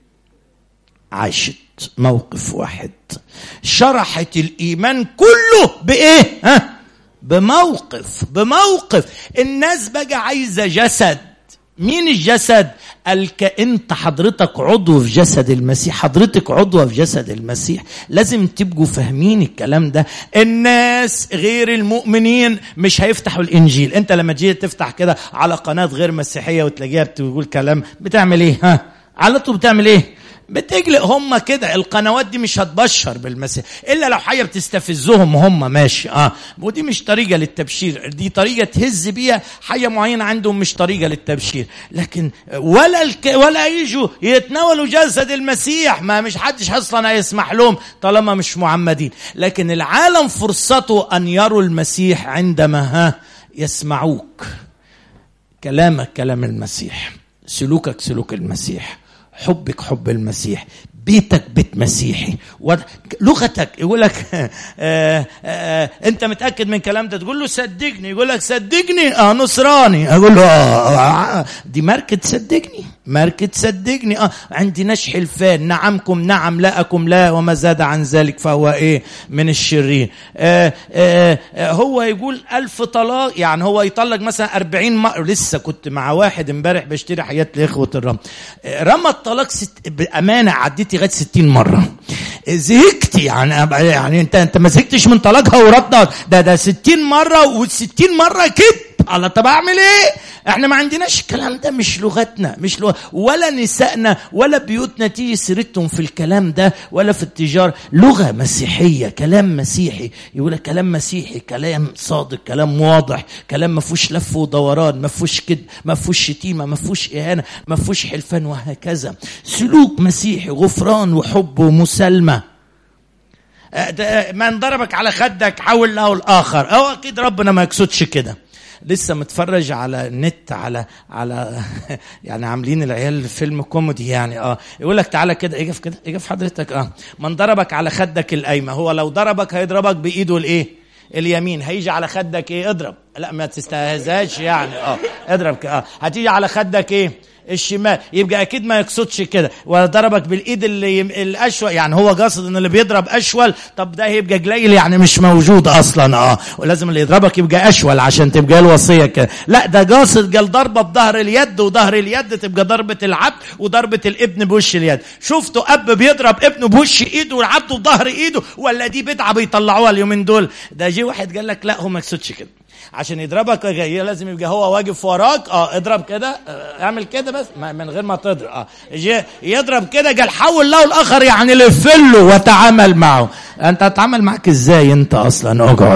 عاشت موقف واحد شرحت الايمان كله بايه ها بموقف بموقف الناس بقى عايزه جسد مين الجسد قال انت حضرتك عضو في جسد المسيح حضرتك عضوة في جسد المسيح لازم تبقوا فاهمين الكلام ده الناس غير المؤمنين مش هيفتحوا الانجيل انت لما تجي تفتح كده على قناة غير مسيحية وتلاقيها بتقول كلام بتعمل ايه ها على طول بتعمل ايه بتقلق هم كده القنوات دي مش هتبشر بالمسيح الا لو حاجه بتستفزهم هم ماشي اه ودي مش طريقه للتبشير دي طريقه تهز بيها حاجه معينه عندهم مش طريقه للتبشير لكن ولا الك... ولا يجوا يتناولوا جسد المسيح ما مش حدش اصلا هيسمح لهم طالما مش معمدين لكن العالم فرصته ان يروا المسيح عندما ها يسمعوك كلامك كلام المسيح سلوكك سلوك المسيح حبك حب المسيح بيتك بيت مسيحي لغتك يقول لك آه آه انت متاكد من الكلام ده تقول له صدقني يقول لك صدقني اه نصراني اقول له آه, آه دي ماركه صدقني ماركه صدقني اه عندناش حلفان نعمكم نعم لاكم لا وما زاد عن ذلك فهو ايه من الشرير آه آه هو يقول ألف طلاق يعني هو يطلق مثلا أربعين مرة لسه كنت مع واحد امبارح بشتري حياة لإخوة الرمل رمى الطلاق ست بأمانة عديت لغايه 60 مره زهقت يعني يعني انت انت ما زهقتش من طلاقها وردها ده ده 60 مره و60 مره كده الله طب اعمل ايه احنا ما عندناش الكلام ده مش لغتنا مش لغة ولا نسائنا ولا بيوتنا تيجي سيرتهم في الكلام ده ولا في التجارة لغة مسيحية كلام مسيحي يقول كلام مسيحي كلام صادق كلام واضح كلام ما فيهوش لف ودوران ما فيهوش كده ما فيهوش شتيمة ما فيهوش إهانة ما فيهوش حلفان وهكذا سلوك مسيحي غفران وحب ومسالمة من ضربك على خدك حول له الآخر أو أكيد ربنا ما يقصدش كده لسه متفرج على النت على على يعني عاملين العيال فيلم كوميدي يعني اه يقول لك تعالى كده اجف كده اجف حضرتك اه من ضربك على خدك الايمن هو لو ضربك هيضربك بايده الايه اليمين هيجي على خدك ايه اضرب لا ما تستهزاش يعني اه اضرب اه هتيجي على خدك ايه الشمال يبقى اكيد ما يقصدش كده ولا ضربك بالايد اللي الاشول يعني هو قاصد ان اللي بيضرب اشول طب ده هيبقى قليل يعني مش موجود اصلا اه ولازم اللي يضربك يبقى اشول عشان تبقى الوصيه كده لا ده قاصد قال ضربه بظهر اليد وظهر اليد تبقى ضربه العبد وضربه الابن بوش اليد شفتوا اب بيضرب ابنه بوش ايده والعبد بظهر ايده ولا دي بدعه بيطلعوها اليومين دول ده جه واحد قال لك لا هو ما يقصدش كده عشان يضربك لازم يبقى هو واقف وراك اه اضرب كده اه اعمل كده بس من غير ما تضرب اه يضرب كده قال حول له الاخر يعني لف له وتعامل معه انت هتعامل معك ازاي انت اصلا اقعد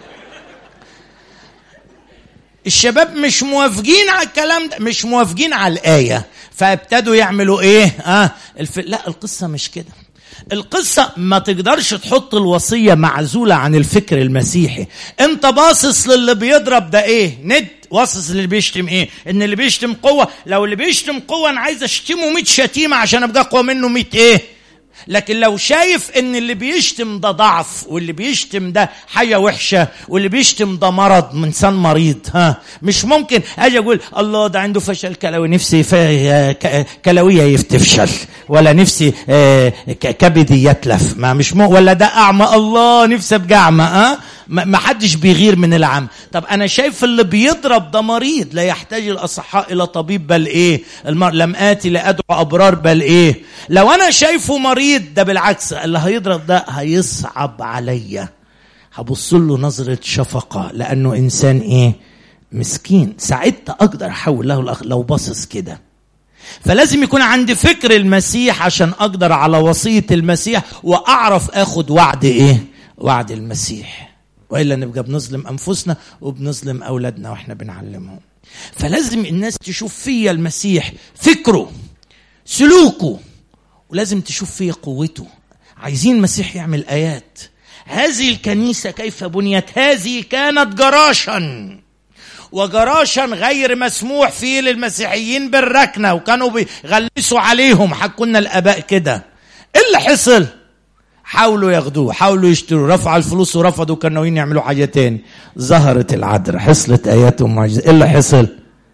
الشباب مش موافقين على الكلام ده مش موافقين على الايه فابتدوا يعملوا ايه اه الف... لا القصه مش كده القصة ما تقدرش تحط الوصية معزولة عن الفكر المسيحي انت باصص للي بيضرب ده ايه ند باصص للي بيشتم ايه ان اللي بيشتم قوة لو اللي بيشتم قوة انا عايز اشتمه 100 شتيمة عشان ابقى اقوى منه 100 ايه لكن لو شايف ان اللي بيشتم ده ضعف واللي بيشتم ده حاجة وحشة واللي بيشتم ده مرض انسان مريض ها مش ممكن اجي اقول الله ده عنده فشل كلوي نفسي كلوية تفشل ولا نفسي كبدي يتلف ما مش مو ولا ده اعمى الله نفسي ابقى اعمى ها ما حدش بيغير من العم طب انا شايف اللي بيضرب ده مريض لا يحتاج الاصحاء الى طبيب بل ايه المر... لم اتي لادعو ابرار بل ايه لو انا شايفه مريض ده بالعكس اللي هيضرب ده هيصعب عليا هبص له نظرة شفقة لأنه إنسان إيه مسكين ساعتها اقدر احول له الاخ لو باصص كده فلازم يكون عندي فكر المسيح عشان اقدر على وصيه المسيح واعرف اخد وعد ايه وعد المسيح والا نبقى بنظلم انفسنا وبنظلم اولادنا واحنا بنعلمهم فلازم الناس تشوف فيا المسيح فكره سلوكه ولازم تشوف فيا قوته عايزين المسيح يعمل ايات هذه الكنيسه كيف بنيت هذه كانت جراشا وجراشا غير مسموح فيه للمسيحيين بالركنه وكانوا بيغلسوا عليهم حكونا الاباء كده ايه اللي حصل حاولوا ياخدوه حاولوا يشتروا رفعوا الفلوس ورفضوا كانوا ناويين يعملوا حاجه تاني ظهرت العذراء حصلت ايات ومعجزات ايه اللي حصل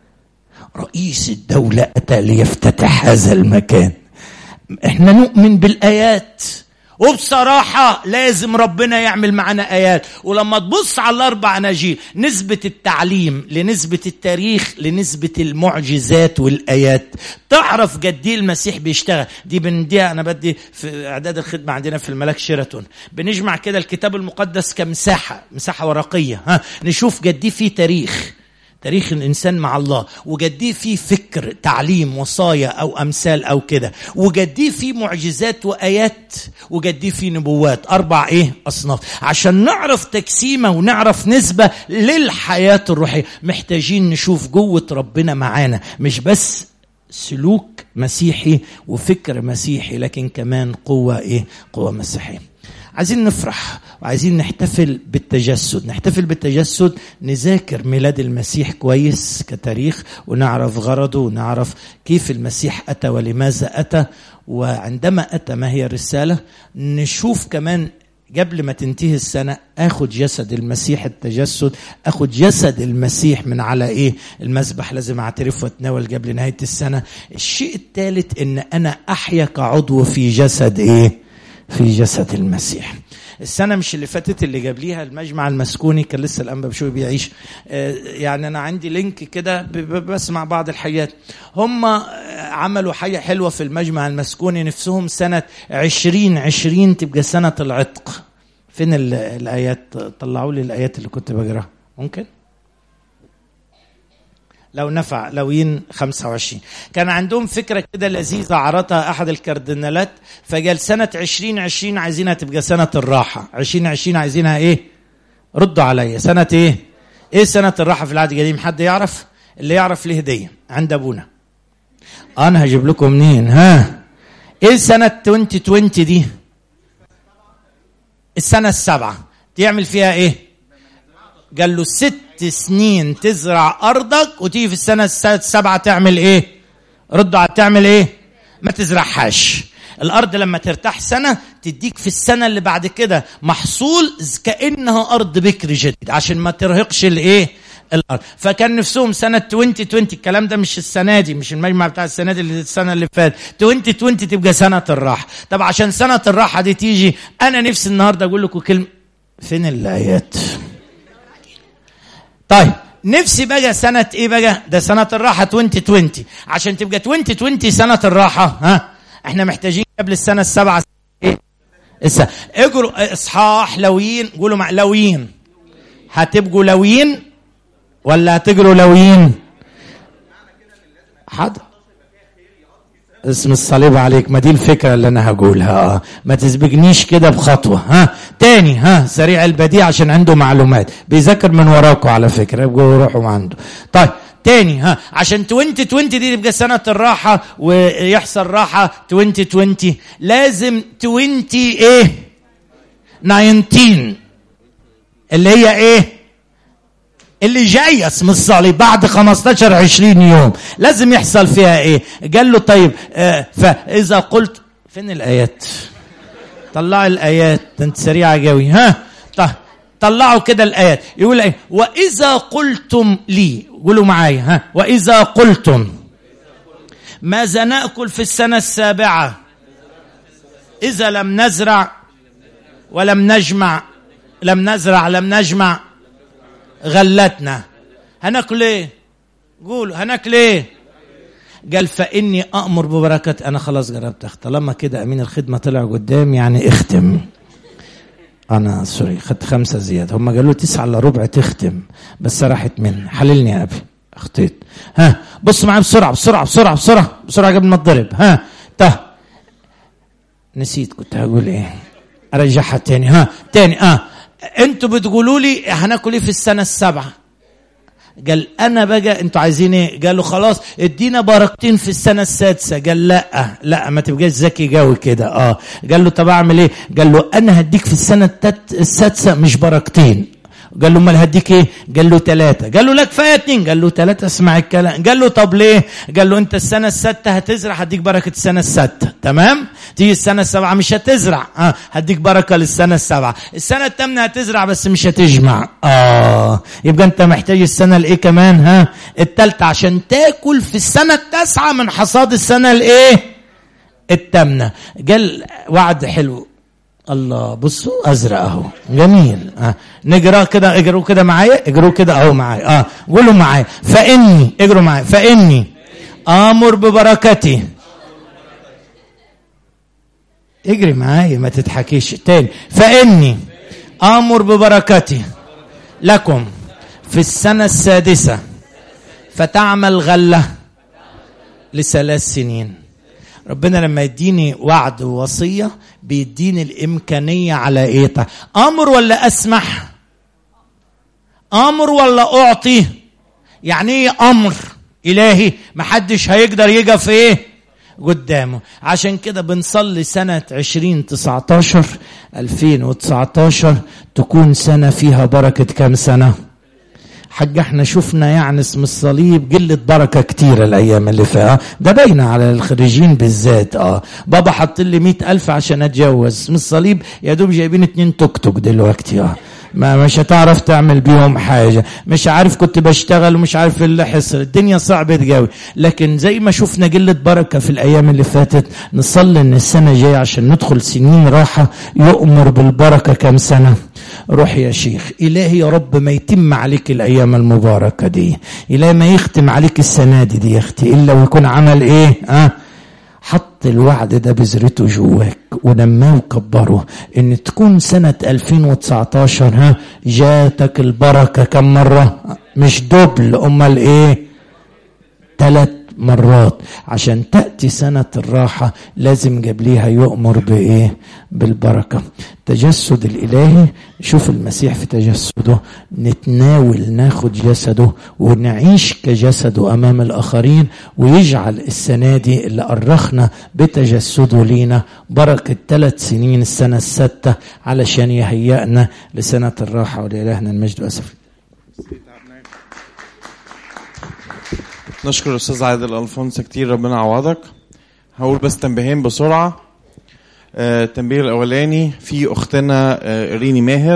رئيس الدوله اتى ليفتتح هذا المكان احنا نؤمن بالايات وبصراحة لازم ربنا يعمل معنا آيات ولما تبص على الأربع أناجيل نسبة التعليم لنسبة التاريخ لنسبة المعجزات والآيات تعرف قد ايه المسيح بيشتغل دي بنديها أنا بدي في إعداد الخدمة عندنا في الملاك شيراتون بنجمع كده الكتاب المقدس كمساحة مساحة ورقية ها نشوف قد ايه في تاريخ تاريخ الانسان مع الله وجديه فيه فكر تعليم وصايا او امثال او كده وجديه فيه معجزات وايات وجديه فيه نبوات اربع ايه اصناف عشان نعرف تقسيمه ونعرف نسبه للحياه الروحيه محتاجين نشوف جوه ربنا معانا مش بس سلوك مسيحي وفكر مسيحي لكن كمان قوه ايه قوه مسيحيه عايزين نفرح وعايزين نحتفل بالتجسد نحتفل بالتجسد نذاكر ميلاد المسيح كويس كتاريخ ونعرف غرضه ونعرف كيف المسيح أتى ولماذا أتى وعندما أتى ما هي الرسالة نشوف كمان قبل ما تنتهي السنة اخد جسد المسيح التجسد اخد جسد المسيح من على ايه المسبح لازم اعترف واتناول قبل نهاية السنة الشيء الثالث ان انا احيا كعضو في جسد ايه في جسد المسيح السنة مش اللي فاتت اللي جاب ليها المجمع المسكوني كان لسه الأنبا بشوي بيعيش يعني أنا عندي لينك كده بسمع بعض الحاجات هم عملوا حاجة حلوة في المجمع المسكوني نفسهم سنة عشرين عشرين تبقى سنة العتق فين الآيات طلعوا لي الآيات اللي كنت بقراها ممكن؟ لو نفع لوين 25 كان عندهم فكرة كده لذيذة عرضها أحد الكاردينالات فقال سنة 2020 عايزينها تبقى سنة الراحة 2020 عايزينها إيه ردوا عليا سنة إيه إيه سنة الراحة في العهد القديم حد يعرف اللي يعرف ليه هدية عند أبونا أنا هجيب لكم منين ها إيه سنة 2020 دي السنة السابعة تعمل فيها إيه قال له ست سنين تزرع ارضك وتيجي في السنه السابعه تعمل ايه؟ ردوا على تعمل ايه؟ ما تزرعهاش. الارض لما ترتاح سنه تديك في السنه اللي بعد كده محصول كانها ارض بكر جديد عشان ما ترهقش الايه؟ الارض فكان نفسهم سنه 2020 الكلام ده مش السنه دي مش المجمع بتاع السنه دي اللي السنه اللي فاتت 2020 تبقى سنه الراحه طب عشان سنه الراحه دي تيجي انا نفسي النهارده اقول لكم كلمه فين الايات؟ طيب نفسي بقى سنة ايه بقى؟ ده سنة الراحة 2020 عشان تبقى 2020 سنة الراحة ها؟ احنا محتاجين قبل السنة السبعة ايه؟ السنة. اجروا اصحاح لويين قولوا مع لويين هتبقوا لويين ولا هتجروا لويين؟ حاضر اسم الصليب عليك ما دي الفكرة اللي أنا هقولها ما تسبقنيش كده بخطوة ها تاني ها سريع البديع عشان عنده معلومات بيذاكر من وراكم على فكرة يبقوا روحوا عنده طيب تاني ها عشان 2020 دي تبقى سنة الراحة ويحصل راحة 2020 لازم 20 ايه 19 اللي هي ايه اللي جايه اسم الصليب بعد 15 20 يوم لازم يحصل فيها ايه قال له طيب آه فاذا قلت فين الايات طلع الايات انت سريعه قوي ها طيب طلعوا كده الايات يقول ايه واذا قلتم لي قولوا معايا ها واذا قلتم ماذا ناكل في السنه السابعه اذا لم نزرع ولم نجمع لم نزرع لم نجمع غلتنا هناكل ايه قولوا هناكل ايه قال فاني امر ببركه انا خلاص جربت طالما كده امين الخدمه طلع قدام يعني اختم انا سوري خدت خمسه زياده هم قالوا تسعه الا ربع تختم بس راحت مني حللني يا ابي اخطيت ها بص معايا بسرعه بسرعه بسرعه بسرعه بسرعه قبل ما تضرب ها ته نسيت كنت هقول ايه ارجعها تاني ها تاني اه انتوا بتقولوا لي هناكل ايه في السنه السابعه قال انا بقى انتوا عايزين ايه قالوا خلاص ادينا بركتين في السنه السادسه قال لا لا ما تبقاش ذكي قوي كده اه قال له طب اعمل ايه قال له انا هديك في السنه التت السادسه مش بركتين قال له امال هديك ايه؟ قال له ثلاثة، قال له لا كفاية اتنين، قال له ثلاثة اسمع الكلام، قال له طب ليه؟ قال له انت السنة الستة هتزرع هديك بركة السنة الستة، تمام؟ تيجي السنة السابعة مش هتزرع، اه هديك بركة للسنة السابعة، السنة الثامنة هتزرع بس مش هتجمع، اه يبقى انت محتاج السنة الايه كمان ها؟ الثالثة عشان تاكل في السنة التاسعة من حصاد السنة الايه؟ الثامنة، قال وعد حلو الله بصوا ازرق اهو جميل آه. نقرا كده اقروا كده معايا اقروا كده اهو معايا اه قولوا معايا فاني اقروا معايا فاني امر ببركتي اجري معايا ما تضحكيش تاني فاني امر ببركتي لكم في السنه السادسه فتعمل غله لثلاث سنين ربنا لما يديني وعد ووصية بيديني الإمكانية على إيه طيب. أمر ولا أسمح أمر ولا أعطي يعني إيه أمر إلهي محدش هيقدر يقف إيه قدامه عشان كده بنصلي سنة 2019 2019 تكون سنة فيها بركة كام سنة حاج احنا شفنا يعني اسم الصليب قلة بركة كتير الأيام اللي فيها ده باينة على الخريجين بالذات اه بابا حط لي مئة ألف عشان أتجوز اسم الصليب يا دوب جايبين اتنين توك توك دلوقتي اه ما مش هتعرف تعمل بيهم حاجة مش عارف كنت بشتغل ومش عارف اللي حصل الدنيا صعبت قوي لكن زي ما شفنا قلة بركة في الأيام اللي فاتت نصلي إن السنة الجاية عشان ندخل سنين راحة يؤمر بالبركة كم سنة روح يا شيخ إلهي يا رب ما يتم عليك الأيام المباركة دي إلهي ما يختم عليك السنة دي دي يا أختي إلا ويكون عمل إيه ها أه؟ حط الوعد ده بذرته جواك ونماه وكبره ان تكون سنة 2019 ها جاتك البركة كم مرة مش دبل امال ايه ثلاث مرات عشان تأتي سنة الراحة لازم قبليها يؤمر بإيه بالبركة تجسد الإلهي شوف المسيح في تجسده نتناول ناخد جسده ونعيش كجسده أمام الآخرين ويجعل السنة دي اللي أرخنا بتجسده لينا بركة ثلاث سنين السنة الستة علشان يهيئنا لسنة الراحة ولإلهنا المجد وأسف نشكر الاستاذ عادل الفونس كتير ربنا يعوضك هقول بس تنبيهين بسرعه آه، التنبيه الاولاني في اختنا آه، ريني ماهر